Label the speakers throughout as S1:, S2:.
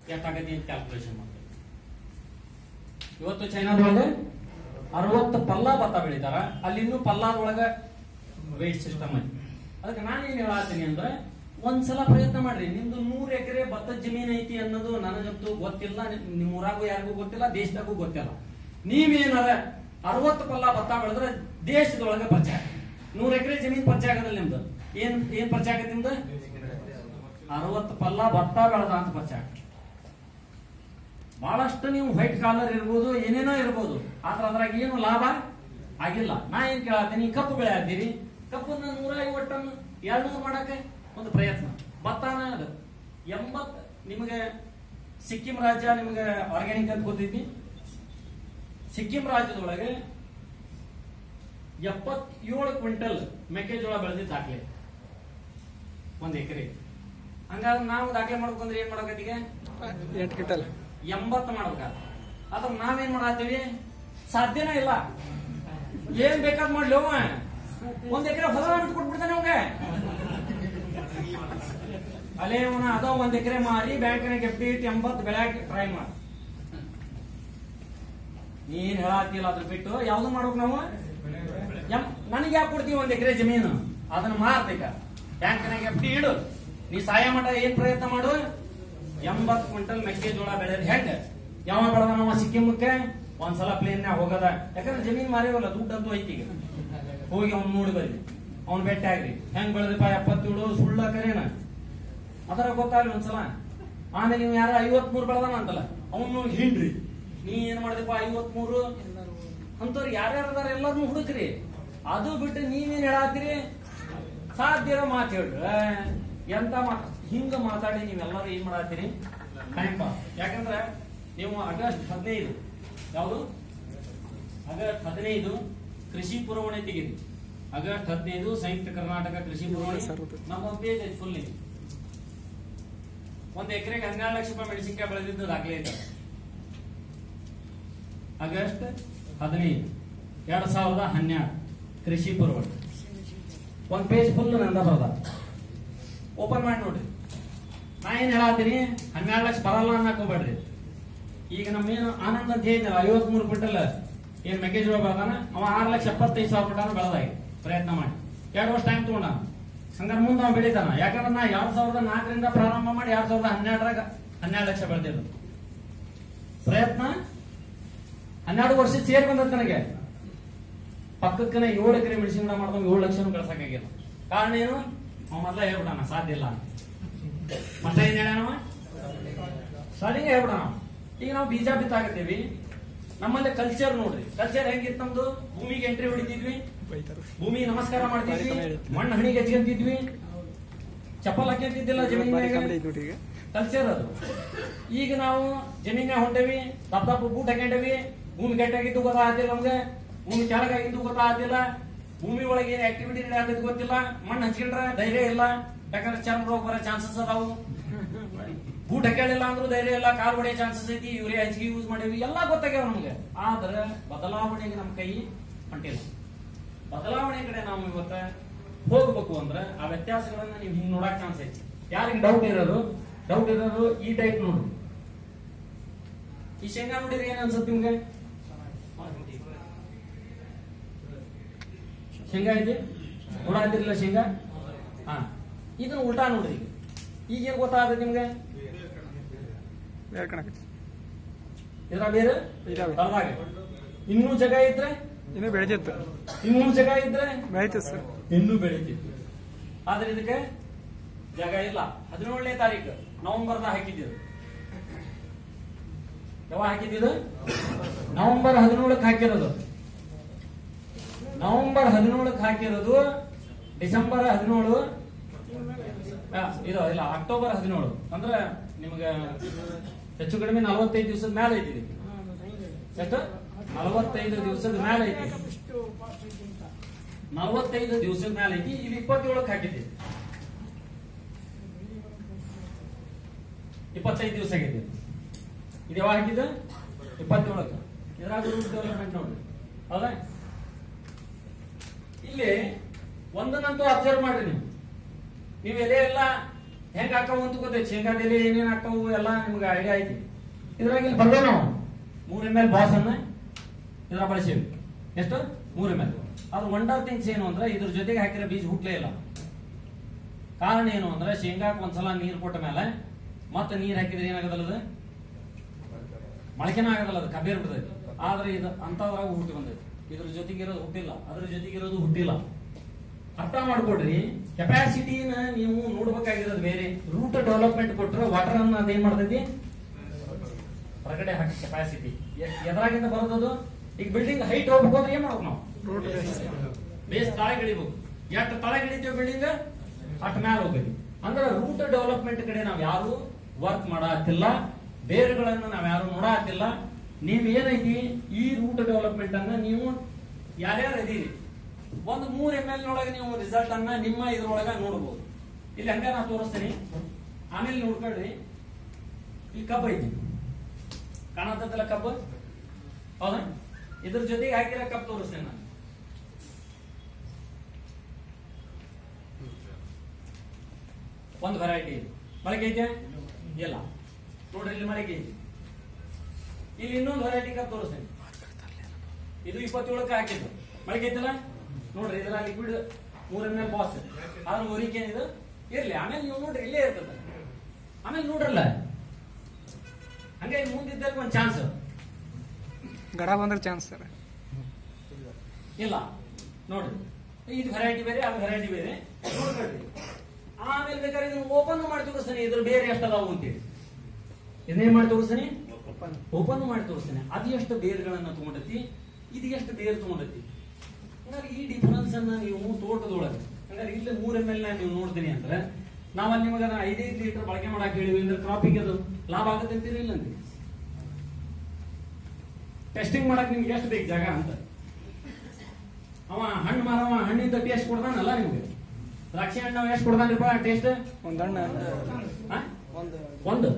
S1: ಎಷ್ಟಾಗತಿ ಅಂತ ಕ್ಯಾಲ್ಕುಲೇಷನ್ ಮಾಡ್ತೀವಿ ಇವತ್ತು ಚೈನಾದೊಳಗೆ ಅರವತ್ತು ಪಲ್ಲ ಭತ್ತ ಬೆಳಿತಾರ ಅಲ್ಲಿ ಇನ್ನೂ ಪಲ್ಲಾದೊಳಗ ವೇಟ್ ಸಿಸ್ಟಮ್ ಐತಿ ಅದಕ್ಕೆ ನಾನೇನ್ ಹೇಳತ್ತೀನಿ ಅಂದ್ರೆ ಒಂದ್ಸಲ ಪ್ರಯತ್ನ ಮಾಡ್ರಿ ನಿಮ್ದು ನೂರ್ ಎಕರೆ ಭತ್ತದ ಜಮೀನ್ ಐತಿ ಅನ್ನೋದು ನನಗಂತೂ ಗೊತ್ತಿಲ್ಲ ನಿಮ್ ಊರಾಗೂ ಯಾರಿಗೂ ಗೊತ್ತಿಲ್ಲ ದೇಶದಾಗೂ ಗೊತ್ತಿಲ್ಲ ನೀವೇನಾರ ಅರವತ್ತು ಪಲ್ಲ ಭತ್ತ ಬೆಳೆದ್ರೆ ದೇಶದೊಳಗೆ ಪರಿಚಯ ನೂರ್ ಎಕರೆ ಜಮೀನ್ ಪರಿಚಯ ಆಗದಿಲ್ಲ ನಿಮ್ದು ಏನ್ ಏನ್ ಪರಿಚಯ ಆಗತ್ತೆ ನಿಮ್ದು ಅರವತ್ತು ಪಲ್ಲ ಭತ್ತ ಬೆಳೆದ ಅಂತ ಪರಿಚಯ ಆಗತ್ತೆ. ಬಹಳಷ್ಟು ನೀವು ವೈಟ್ ಕಾಲರ್ ಇರ್ಬೋದು ಏನೇನೋ ಇರ್ಬೋದು ಆದ್ರೆ ಅದ್ರಾಗ ಏನು ಲಾಭ ಆಗಿಲ್ಲ ನಾ ಏನ್ ಕೇಳತ್ತೀನಿ ಕಪ್ಪು ಬೆಳೆ ಹಾಕ್ತೀರಿ ಕಪ್ಪನ್ನ ನೂರ ಐವತ್ತು ಟನ್ ಎರಡ್ನೂರು ಮಾಡಕ್ಕೆ ಒಂದು ಪ್ರಯತ್ನ ಭತ್ತನ ಅದು ಎಂಬತ್ ನಿಮಗೆ ಸಿಕ್ಕಿಂ ರಾಜ್ಯ ನಿಮಗೆ ಆರ್ಗ್ಯಾನಿಕ್ ಅಂತ ಗೊತ್ತೈತಿ ಸಿಕ್ಕಿಂ ರಾಜ್ಯದೊಳಗೆ ಎಪ್ಪತ್ತೇಳು ಕ್ವಿಂಟಲ್ ಮೆಕ್ಕೆಜೋಳ ಬೆಳೆದಿದ್ದ ದಾಖಲೆ ಒಂದ್ ಎಕರೆ ಹಂಗಾದ್ರೆ ನಾವು ದಾಖಲೆ ಮಾಡ್ಬೇಕಂದ್ರೆ ಏನ್ ಮಾಡಕತ್ತೀಗ
S2: ಎಂಟು ಕ್ವಿಂಟಲ್
S1: ಎಂಬತ್ತು ಮಾಡ್ಬೇಕ ಅದ್ರ ನಾವೇನ್ ಮಾಡತ್ತೀವಿ ಸಾಧ್ಯನೇ ಇಲ್ಲ ಏನ್ ಬೇಕಾದ್ ಮಾಡ್ಲಿ ಅವ ಒಂದ್ ಎಕರೆ ಹೊಲ ಬಿಟ್ಟು ಕೊಟ್ಬಿಡ್ತಾನೆ ಅವಂಗ ಅಲ್ಲೇ ಅವನ ಅದ ಒಂದ್ ಎಕರೆ ಮಾರಿ ಬ್ಯಾಂಕಿನಾಗ ಎಫ್ಡಿ ಇಟ್ಟು ಎಂಬತ್ತು ಬೆಳೆಯಕ್ಕೆ ಟ್ರೈ ಮಾಡ ನೀನ್ ಹೇಳತ್ತಿಲ್ಲ ಅದ್ರ ಬಿಟ್ಟು ಯಾವ್ದು ಮಾಡ್ಬೇಕು ನಾವು ಎಂ- ನನಗೆ ಯಾಕೆ ಕೊಡ್ತೀವಿ ಒಂದ್ ಎಕರೆ ಜಮೀನು ಅದನ್ನ ಮಾರ್ಬೇಕ ಬ್ಯಾಂಕಿನಾಗ ಎಫ್ಡಿ ಇಡು ನೀ ಸಹಾಯ ಮಠ ಏನ್ ಪ್ರಯತ್ನ ಮಾಡು ಎಂಬತ್ ಕ್ವಿಂಟಲ್ ಮೆಕ್ಕೆಜೋಳ ಬೆಳೆಯೋದು ಹೆಂಗ ಯಾವ ಬೆಳೆದ ನಮ್ಮ ಸಿಕ್ಕಿಮಕ್ಕೆ ಒಂದ್ಸಲ ಪ್ಲೇನ್ ಹೋಗದ ಯಾಕಂದ್ರೆ ಜಮೀನ್ ಮಾರಿವಲ್ಲ ದುಡ್ಡು ಅಂತೂ ಐತಿ ಈಗ ಹೋಗಿ ಅವ್ನ್ ನೋಡಿ ಬರ್ರಿ ಅವ್ನ್ ಭೇಟಿ ಆಗ್ರಿ ಹೆಂಗ್ ಬೆಳೆದಪ್ಪ ಎಪ್ಪತ್ತೇಳು ಸುಳ್ಳ ಕರೇನ ಅದರ ಗೊತ್ತಾಗ್ಲಿ ಒಂದ್ಸಲ ಆಮೇಲೆ ನೀವು ಯಾರ ಐವತ್ಮೂರು ಬೆಳೆದಾನ ಅಂತಲ್ಲ ಅವನು ಹಿಂಡ್ರಿ ನೀ ಏನ್ ಮಾಡಿದಪ್ಪ ಐವತ್ಮೂರು ಅಂತವ್ರು ಯಾರ್ಯಾರು ಅದಾರ ಎಲ್ಲಾರನ್ನೂ ಹುಡುಕ್ರಿ ಅದು ಬಿಟ್ಟು ನೀವೇನ್ ಹೇಳತ್ತೀರಿ ಸಾಧ್ಯ ಇರೋ ಮಾತು ಹೇಳ್ರಿ ಏ, ಎಂತ ಮಾತು ಹಿಂಗ ಮಾತಾಡಿ ನೀವೆಲ್ಲರೂ ಏನ್ ಮಾಡತ್ತೀರಿ ಟೈಮ್ ಪಾಸ್ ಯಾಕಂದ್ರೆ ನೀವು ಆಗಸ್ಟ್ ಹದಿನೈದು ಯಾವುದು ಆಗಸ್ಟ್ ಹದಿನೈದು ಕೃಷಿ ಪುರವಣೆ ತೆಗೀರಿ ಆಗಸ್ಟ್ ಹದಿನೈದು ಸಂಯುಕ್ತ ಕರ್ನಾಟಕ ಕೃಷಿ ಪುರವಣೆ ನಮ್ಮ ಪೇಜ್ ಐತಿ ಫುಲ್ ಇದೆ ಒಂದ್ ಎಕರೆಗೆ ಹನ್ನೆರಡು ಲಕ್ಷ ರೂಪಾಯಿ ಮೆಣಸಿನಕಾಯಿ ಬೆಳೆದಿದ್ದು ದಾಖಲೆ ಇದೆ ಆಗಸ್ಟ್ ಹದಿನೈದು ಎರಡ್ ಸಾವಿರದ ಹನ್ನೆರಡು ಕೃಷಿ ಪುರವಣೆ ಒಂದ್ ಪೇಜ್ ಫುಲ್ ನಂದ ಬರದ ಓಪನ್ ಮಾಡಿ ನೋಡ್ರಿ ನಾ ಏನ್ ಹೇಳತ್ತೀನಿ ಹನ್ನೆರಡು ಲಕ್ಷ ಬರಲ್ಲ ಅನ್ನಕ್ ಹೋಗ್ಬೇಡ್ರಿ ಈಗ ನಮ್ಮೇನು ಆನಂದ್ ಅಂತ ಹೇಳಿದ್ನಲ್ಲ ಐವತ್ ಮೂರು ಕ್ವಿಂಟಲ್ ಏನ್ ಮೆಕ್ಕೆಜೋಳ ಬೆಳೆದಾನ ಅವ ಆರ್ ಲಕ್ಷ ಎಪ್ಪತ್ತೈದು ಸಾವಿರ ಕ್ವಿಂಟಲ್ ಬೆಳೆದಾಗಿ ಪ್ರಯತ್ನ ಮಾಡಿ ಎರಡು ವರ್ಷ ಟೈಮ್ ತಗೊಂಡ ಹಂಗಾರೆ ಮುಂದೆ ಅವ ಬೆಳಿತಾನ ಯಾಕಂದ್ರೆ ನಾ ಎರಡ್ ಸಾವಿರದ ನಾಲ್ಕರಿಂದ ಪ್ರಾರಂಭ ಮಾಡಿ ಎರಡ್ ಸಾವಿರದ ಹನ್ನೆರಡರಾಗ ಹನ್ನೆರಡು ಲಕ್ಷ ಬೆಳೆದಿದ್ದು ಪ್ರಯತ್ನ ಹನ್ನೆರಡು ವರ್ಷ ಸೇರಿ ಬಂದತ್ ನನಗೆ ಪಕ್ಕಕ್ಕನ ಏಳು ಎಕರೆ ಮೆಣಸಿನ ಗಿಡ ಮಾಡ್ದಂಗ ಏಳು ಲಕ್ಷ ಗಳಿಸಕ್ಕಾಗಿಲ್ಲ ಕಾರಣ ಏನು ಅವ ಮೊದ್ಲ ಹೇಳ್ಬಿಟ್ಟಾನ ಸಾಧ್ಯ ಇಲ್ಲ ಅಂತ ಮತ್ತೆ ಏನ್ ಹೇಳ್ಯಾನವ ಸ್ಟಾರ್ಟಿಂಗ್ ಹೇಳ್ಬಿಡ ನಾವು ಈಗ ನಾವು ಬೀಜ ಬಿತ್ತಾಗತ್ತೀವಿ ನಮ್ಮಲ್ಲಿ ಕಲ್ಚರ್ ನೋಡ್ರಿ ಕಲ್ಚರ್ ಹೆಂಗಿತ್ತು ನಮ್ದು ಭೂಮಿಗೆ ಎಂಟ್ರಿ ಹೊಡಿತಿದ್ವಿ
S2: ಬೈತಾರೆ
S1: ಭೂಮಿ ನಮಸ್ಕಾರ ಮಾಡ್ತಿದ್ವಿ ಮಣ್ಣು ಹಣಿಗೆ ಹಚ್ಕೊಂತಿದ್ವಿ ಚಪ್ಪಲ್ ಹಾಕ್ಯಂತಿದ್ದಿಲ್ಲ
S2: ಭಾರಿ ಕಾಮಿಡಿ
S1: ಜಮೀನಿನಾಗ
S2: ಐತಿ ನೋಡ್ರಿ ಈಗ
S1: ಕಲ್ಚರ್ ಅದು ಈಗ ನಾವು ಜಮೀನ್ಯಾಗ ಹೊಂಟೇವಿ ದಪ್ಪ ದಪ್ಪ ಬೂಟ್ ಹಾಕೊಂಡೇವಿ ಭೂಮಿ ಗಟ್ಟಿಯಾಗಿದ್ದು ಗೊತ್ತಾಗ್ತಿಲ್ಲ ನಮ್ಗೆ ಭೂಮಿ ಕೆಳಗಾಗಿದ್ದು ಗೊತ್ತಾಗ್ತಿಲ್ಲ ಭೂಮಿ ಒಳಗೆ ಏನ್ ಆಕ್ಟಿವಿಟಿ ನಡೆಯತ್ತಿದ್ ಗೊತ್ತಿಲ್ಲ ಮಣ್ಣು ಹಚ್ಕೊಂಡ್ರೆ ಧೈರ್ಯ ಇಲ್ಲ ಯಾಕಂದ್ರೆ ಚರ್ಮ ರೋಗ ಬರೋ ಚಾನ್ಸಸ್ ಅದಾವು ಬೂಟ್ ಹಾಕೊಳ್ಳಿಲ್ಲ ಅಂದ್ರೂ ಧೈರ್ಯ ಇಲ್ಲ ಕಾಲ್ ಹೊಡೆಯೋ ಚಾನ್ಸಸ್ ಐತಿ ಯೂರಿಯಾ ಹೆಚ್ಚಿಗೆ ಯೂಸ್ ಮಾಡೇವಿ ಎಲ್ಲಾ ಗೊತ್ತಾಗ್ಯಾವ ನಮ್ಗೆ ಆದ್ರೆ ಬದಲಾವಣೆಗೆ ನಮ್ ಕೈ ಹೊಂಟಿಲ್ಲ ಬದಲಾವಣೆ ಕಡೆ ನಾವು ಇವತ್ತ ಹೋಗ್ಬೇಕು ಅಂದ್ರೆ ಆ ವ್ಯತ್ಯಾಸಗಳನ್ನ ನೀವು ಹಿಂಗ್ ನೋಡಕ್ ಚಾನ್ಸ್ ಐತಿ ಯಾರಿಗೆ ಡೌಟ್ ಇರೋದು ಡೌಟ್ ಇರೋದು ಈ ಟೈಪ್ ನೋಡ್ರಿ ಈ ಶೇಂಗಾ ನೋಡಿದ್ರೆ ಏನ್ ಅನ್ಸುತ್ತೆ ನಿಮ್ಗೆ ಶೇಂಗಾ ಇದೆ ನೋಡಾತಿರ್ಲಿಲ್ಲ ಶೇಂಗಾ ಹಾ ಇದನ್ನ ಉಲ್ಟಾ ನೋಡ್ರಿ ಈಗ ಈಗ ಏನ್ ಗೊತ್ತಾಗುತ್ತೆ ನಿಮ್ಗೆ
S2: ಬೇರೆ ಕಣಕತ್ತಿ
S1: ಇದ್ರ ಬೇರೆ
S2: ಇದಾವೆ
S1: ಹೊಲ್ದಾಗ ಇನ್ನೂ ಜಾಗ ಇದ್ರೆ
S2: ಇನ್ನೂ ಬೆಳೆದಿತ್ತು
S1: ಇನ್ನೂ ಜಾಗ ಇದ್ರೆ
S2: ಬೆಳೀತದೆ ಸರ್
S1: ಇನ್ನೂ ಬೆಳಿತಿತ್ತು ಆದ್ರೆ ಇದಕ್ಕೆ ಜಾಗ ಇಲ್ಲ ಹದಿನೇಳನೇ ತಾರೀಕು ನವೆಂಬರ್ದ ಹಾಕಿದ್ದೀರು ಯಾವಾಗ ಹಾಕಿದ್ದು ನವೆಂಬರ್ ಹದಿನೇಳಕ್ಕೆ ಹಾಕಿರೋದು ನವೆಂಬರ್ ಹದಿನೇಳಕ್ಕೆ ಹಾಕಿರೋದು ಡಿಸೆಂಬರ್ ಹದಿನೇಳು ಆ, ಇದು ಇಲ್ಲ ಅಕ್ಟೋಬರ್ ಹದಿನೇಳು ಅಂದ್ರೆ ನಿಮ್ಗೆ ಹೆಚ್ಚು ಕಡಿಮೆ ನಲವತ್ತೈದು ದಿವಸದ ಮೇಲೆ ಐತಿ ಇದು. ಎಷ್ಟು ನಲವತ್ತೈದು ದಿವಸದ ಮೇಲೆ ಐತಿ ನಲವತ್ತೈದು ದಿವಸದ ಮೇಲೆ ಐತಿ ಇದು ಇಪ್ಪತ್ತೇಳಕ್ಕೆ ಹಾಕಿದ್ದೀವಿ ಇಪ್ಪತ್ತೈದು ದಿವಸ ಆಗೈತಿ ಇದು. ಇದು ಯಾವಾಗ ಹಾಕಿದ್ದು ಇಪ್ಪತ್ತೇಳಕ್ಕೆ ಇದ್ರಾಗ ರೂಟ್ ಡೆವಲಪ್ಮೆಂಟ್ ನೋಡ್ರಿ ಹೌದಾ ಇಲ್ಲಿ ಒಂದನ್ನಂತೂ ಅಬ್ಸರ್ವ್ ಮಾಡ್ರಿ ನೀವು ನೀವು ಎಲೆ ಎಲ್ಲ ಹೆಂಗ್ ಹಾಕವು ಅಂತ ಗೊತ್ತೈತಿ ಶೇಂಗಾದಲ್ಲಿ ಏನೇನ್ ಹಾಕವು ಎಲ್ಲ ನಿಮ್ಗೆ ಐಡಿಯಾ ಐತಿ ಇದ್ರಾಗ ಇಲ್ಲಿ ಬರ್ದ ನಾವು ಮೂರ್ ಎಮ್ ಎಲ್ ಬಾಸ್ ಅನ್ನ ಇದ್ರ ಬಳಸೀವಿ ಎಷ್ಟು ಮೂರ್ ಎಮ್ ಎಲ್ ಅದು ವಂಡರ್ ಥಿಂಗ್ಸ್ ಏನು ಅಂದ್ರೆ ಇದ್ರ ಜೊತೆಗೆ ಹಾಕಿರೋ ಬೀಜ ಹುಟ್ಲೇ ಇಲ್ಲ ಕಾರಣ ಏನು ಅಂದ್ರೆ ಶೇಂಗಾಕ್ ಒಂದ್ಸಲ ನೀರ್ ಕೊಟ್ಟ ಮೇಲೆ ಮತ್ತೆ ನೀರ್ ಹಾಕಿದ್ರೆ ಏನಾಗದಲ್ಲ ಅದು ಮೊಳಕೆನ ಆಗದಲ್ಲ ಅದು ಕಬ್ಬೇರ್ ಬಿಡ್ತೈತಿ ಆದ್ರೆ ಇದು ಅಂತದ್ರಾಗ ಹುಟ್ಟಿ ಬಂದೈತಿ ಇದ್ರ ಜೊತೆಗಿರೋದು ಹುಟ್ಟಿಲ್ಲ ಅದ್ರ ಜೊತೆಗಿರೋದು ಹುಟ್ಟಿಲ್ಲ ಅರ್ಥ ಮಾಡ್ಕೊಡ್ರಿ ಕೆಪಾಸಿಟಿನ ನೀವು ನೋಡ್ಬೇಕಾಗಿರೋದು ಬೇರೆ ರೂಟ್ ಡೆವಲಪ್ಮೆಂಟ್ ಕೊಟ್ರೆ ವಾಟರ್ ಅನ್ನ ಅದೇನ್ ಮಾಡ್ತೈತಿ ಹೊರಗಡೆ ಹಾಕಿ ಕೆಪಾಸಿಟಿ ಎದ್ರಾಗಿಂದ ಬರೋದದು ಈಗ ಬಿಲ್ಡಿಂಗ್ ಹೈಟ್ ಹೋಗ್ಬೇಕು ಅಂದ್ರೆ ಏನ್ ಮಾಡ್ಬೇಕು ನಾವು
S2: ರೂಟ್
S1: ಬೇಸ್ ತಳಗೆ ಇಳಿಬೇಕು ಎಷ್ಟು ತಳಗೆ ಇಳಿತೀವಿ ಬಿಲ್ಡಿಂಗ್ ಅಟ್ ಮ್ಯಾಲ ಹೋಗ್ಬೇಕು ಅಂದ್ರೆ ರೂಟ್ ಡೆವಲಪ್ಮೆಂಟ್ ಕಡೆ ನಾವ್ ಯಾರು ವರ್ಕ್ ಮಾಡತ್ತಿಲ್ಲ ಬೇರುಗಳನ್ನ ನಾವ್ ಯಾರು ನೋಡತ್ತಿಲ್ಲ ನೀವ್ ಏನೈತಿ ಈ ರೂಟ್ ಡೆವಲಪ್ಮೆಂಟ್ ಅನ್ನ ನೀವು ಯಾರ್ಯಾರು ಇದೀರಿ ಒಂದು ಮೂರ್ ಎಮ್ ಎಲ್ ನೊಳಗೆ ನೀವು ರಿಸಲ್ಟ್ ಅನ್ನ ನಿಮ್ಮ ಇದ್ರೊಳಗ ನೋಡ್ಬೋದು ಇಲ್ಲಿ ಹಂಗ ನಾ ತೋರಿಸ್ತೀನಿ ಆಮೇಲೆ ನೋಡ್ಕೊಳ್ರಿ ಇಲ್ಲಿ ಕಬ್ಬ ಐತಿ ಕಾಣತ್ತಲ್ಲ ಕಬ್ಬು ಹೌದಾ ಇದ್ರ ಜೊತೆಗೆ ಹಾಕಿರೋ ಕಬ್ಬು ತೋರಿಸ್ತೇನೆ ನಾನು ಒಂದು ವೆರೈಟಿ ಮೊಳಕೆ ಐತೆ ಇಲ್ಲ ನೋಡ್ರಿ ಇಲ್ಲಿ ಮೊಳಕೆ ಐತಿ ಇಲ್ಲಿ ಇನ್ನೊಂದು ವೆರೈಟಿ ಕಪ್ ತೋರಿಸ್ತೇನೆ ಇದು ಇಪ್ಪತ್ತೇಳಕ್ಕೆ ಹಾಕಿದ್ದು ಮೊಳಕೆ ಐತಲ್ಲ ನೋಡ್ರಿ ಇದರ ಲಿಕ್ವಿಡ್ ಮೂರ್ ಎಮ್ ಎಲ್ ಬಾಸ್ ಅದ್ರ ಹೊರಿಕೆ ಏನಿದು ಇರ್ಲಿ ಆಮೇಲೆ ನೀವು ನೋಡ್ರಿ ಇಲ್ಲೇ ಇರ್ತದೆ ಆಮೇಲೆ ನೋಡ್ರಲ್ಲ ಹಂಗೆ ಮುಂದಿದ್ದಕ್ಕೆ ಒಂದು ಚಾನ್ಸ್
S2: ಗಡ ಬಂದ್ರೆ ಚಾನ್ಸ್ ಸರ್
S1: ಇಲ್ಲ ನೋಡ್ರಿ ಇದು ವೆರೈಟಿ ಬೇರೆ ಅದು ವೆರೈಟಿ ಬೇರೆ ನೋಡ್ಕೊಳ್ರಿ ಆಮೇಲೆ ಬೇಕಾದ್ರೆ ಇದನ್ನ ಓಪನ್ ಮಾಡಿ ತೋರಿಸ್ತಾನೆ ಇದ್ರ ಬೇರೆ ಎಷ್ಟದಾವು ಅಂತೇಳಿ ಇದನ್ನೇನ್ ಮಾಡಿ ತೋರಿಸ್ತಾನೆ ಓಪನ್ ಮಾಡಿ ತೋರಿಸ್ತಾನೆ ಅದು ಎಷ್ಟು ಬೇರ್ಗಳನ್ನ ತಗೊಂಡತಿ ಇದು ಎಷ್ಟು ಬೇರ್ ತಗೊಂಡತಿ ಹಂಗಾರೆ ಈ ಡಿಫರೆನ್ಸ್ ಅನ್ನ ನೀವು ತೋಟದೊಳಗೆ ಹಂಗಾರೆ ಇಲ್ಲಿ ಮೂರ್ ಎಮ್ ಎಲ್ ನೀವು ನೋಡ್ತೀನಿ ಅಂದ್ರೆ ನಾವಲ್ಲಿ ನಿಮಗೆ ಅದನ್ನ ಐದೈದು ಲೀಟರ್ ಬಳಕೆ ಮಾಡಕ್ ಹೇಳಿವಿ ಅಂದ್ರೆ ಕ್ರಾಪಿಗೆ ಅದು ಲಾಭ ಆಗುತ್ತೆ ಅಂತೀರಿ ಇಲ್ಲ ಅಂತೀರಿ ಟೆಸ್ಟಿಂಗ್ ಮಾಡಕ್ ನಿಮ್ಗೆ ಎಷ್ಟು ಬೇಕು ಜಾಗ ಅಂತ ಅವ ಹಣ್ಣು ಮಾರವ ಹಣ್ಣಿಂದ ಟೇಸ್ಟ್ ಕೊಡ್ತಾನಲ್ಲ ನಿಮ್ಗೆ ದ್ರಾಕ್ಷಿ ಹಣ್ಣು ಅವ ಎಷ್ಟು ಕೊಡ್ತಾನ್ರಿಪ್ಪ ಟೇಸ್ಟ್
S2: ಒಂದ್ ಹಣ್ಣು
S1: ಒಂದು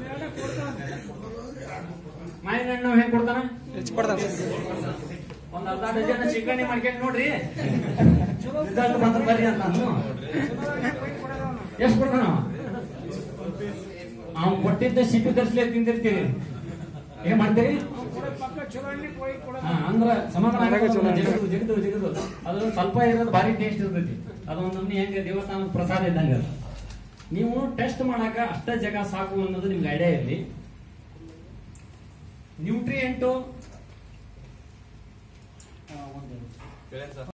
S1: ಮಾವಿನ ಹಣ್ಣು ಹೆಂಗ್ ಕೊಡ್ತಾನ
S2: ಹೆಚ್ಚು ಕೊಡ್ತಾನೆ ಸರ್
S1: ಒಂದ್ ಅರ್ಧ ಡಜನ್ ಚಿಕಣಿ ಮಾಡ್ಕೊಂಡು ನೋಡ್ರಿ ರಿಸಲ್ಟ್ ಬಂದ್ರೆ ಬರ್ರಿ ಅಂತ ನಾನು ಎಷ್ಟು ಕೊಡ್ತಾನ ಅವ್ನು ಕೊಟ್ಟಿದ್ದ ಸಿಪ್ಪಿ ತರಿಸ್ಲೇ ತಿಂದಿರ್ತೀರಿ ಏನ್ ಮಾಡ್ತೀರಿ ಹಾ, ಅಂದ್ರ ಸಮಾಧಾನ
S2: ಹೊರಗೆ ಚಲೋ
S1: ಆಗಲ್ಲ. ಜಗದು ಜಗದು ಜಗದು ಅದು ಸ್ವಲ್ಪ ಇರೋದು ಭಾರಿ ಟೇಸ್ಟ್ ಇರ್ತೈತಿ ಅದೊಂದ್ ನಮ್ನಿ ಹೆಂಗ ದೇವಸ್ಥಾನದ ಪ್ರಸಾದ ಇದ್ದಂಗ ಅದು. ನೀವು ಟೆಸ್ಟ್ ಮಾಡಾಕ ಅಷ್ಟ ಜಾಗ ಸಾಕು ಅನ್ನೋದು ನಿಮ್ಗೆ ಐಡಿಯಾ ಇರಲಿ ನ್ಯೂಟ್ರಿಯೆಂಟು